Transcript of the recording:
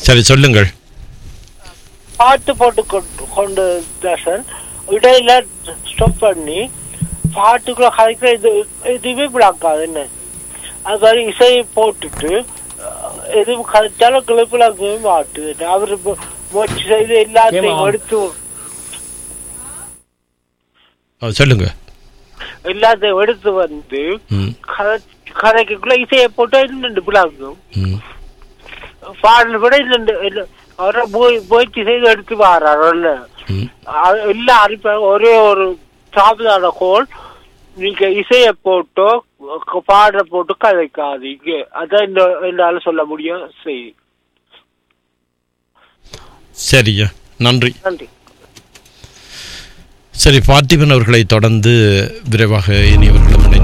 சரி சொல்லுங்கள் பாட்டு போட்டு கொண்டு கொண்டு சார் இடையில ஸ்டாப் பண்ணி பாட்டுக்குள்ள கதைக்கிற இது எதுவுமே விளாக்காது என்ன அது மாதிரி இசையை போட்டுட்டு அஹ், எதுவும் கதைச்சாலும் கிளப்பிலாக்கவே மாட்டுது அவர் மு- முயற்சி செய்து எல்லாத்தையும் ஏம்மா? எடுத்து ஆ, சொல்லுங்க எல்லாத்தையும் எடுத்து வந்து ம் கதை கதைக்குள்ள இசையை போட்டு ரெண்டு பிளாக்கும் ம் பாடல் விட ரெண்டு அவரை முய- முயற்சி செய்து எடுத்து வாராருல்ல ம் அது எல்லா அனுப்ப ஒரே ஒரு சாப்பிடாத கோல் நீங்க இசைய போட்டோ க- பாடுற போட்டு கதைக்காதீங்க அதான் இந்த என்னால சொல்ல முடியும் சரி சரியா நன்றி நன்றி சரி பார்த்திபன் அவர்களை தொடர்ந்து விரைவாக இனியவர்களும்